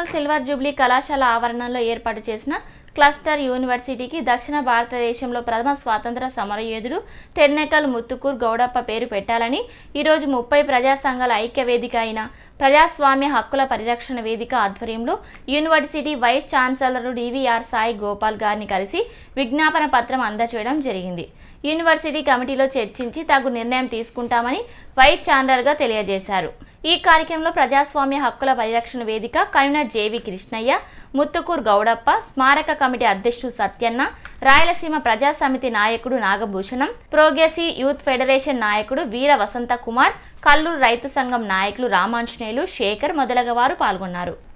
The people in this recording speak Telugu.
మెదక్ సిల్వర్ జూబ్లీ కళాశాల ఆవరణలో ఏర్పాటు చేసిన క్లస్టర్ యూనివర్సిటీకి దక్షిణ భారతదేశంలో ప్రథమ స్వాతంత్ర సమరయోధుడు తెర్నెకల్ ముత్తుకూర్ గౌడప్ప పేరు పెట్టాలని ఈరోజు ముప్పై ప్రజా సంఘాల ఐక్య వేదిక అయిన ప్రజాస్వామ్య హక్కుల పరిరక్షణ వేదిక ఆధ్వర్యంలో university vice chancellor DVR Sai Gopal గారిని కలిసి విజ్ఞాపన పత్రం అందజేయడం జరిగింది యూనివర్సిటీ కమిటీలో చర్చించి తగు నిర్ణయం తీసుకుంటామని వైస్ ఛాన్సలర్గా తెలియజేశారు ఈ కార్యక్రమంలో ప్రజాస్వామ్య హక్కుల పరిరక్షణ వేదిక కన్వీనర్ జేవి కృష్ణయ్య ముత్తుకూర్ గౌడప్ప స్మారక కమిటీ అధ్యక్షుడు సత్యన్న రాయలసీమ ప్రజా సమితి నాయకుడు నాగభూషణం ప్రోగెసి యూత్ ఫెడరేషన్ నాయకుడు వీర వసంత కుమార్ కల్లూరు రైతు సంఘం నాయకులు రామాంజనేయులు శేఖర్ మొదలగు వారు పాల్గొన్నారు